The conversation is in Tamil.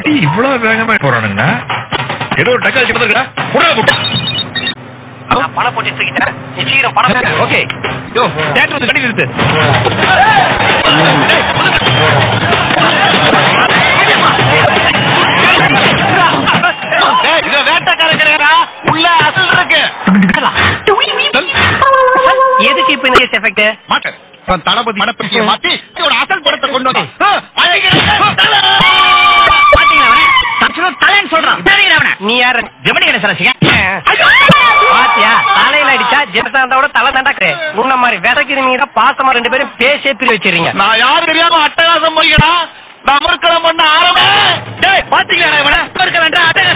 வண்டி இவ்வளவு வேகமா போறானுங்கண்ணா ஏதோ ஒரு டக்கால் சிப்பதா நான் பணம் போட்டு வச்சிருக்கேன் நீ சீக்கிரம் பணம் ஓகே யோ தேட்டர் வந்து கட்டி நிறுத்து ஏய், இது வேட்டக்காரன் கிடையாதா உள்ள அசல் இருக்கு எதுக்கு இப்ப இந்த எஃபெக்ட் மாட்டேன் உன் தளபதி மனப்பெட்டியை மாத்தி இதோட அசல் படத்தை கொண்டு வந்தான் தலைன்னு சொல்றான் நீ யாரு ஜெமினி கணேசன் ரசிகன் பாத்தியா தலையில அடிச்சா ஜெனதாவோட தலை தண்டாக்கு உன்ன மாதிரி விதைக்கிறீங்க பாசமா ரெண்டு பேரும் பேசே பிரி வச்சிருங்க நான் யாரு தெரியாம அட்டகாசம் போய்க்கிறா நான் முற்களம் பண்ண ஆரம்பம் டேய் பாத்தீங்களா இவன இருக்க வேண்டாம்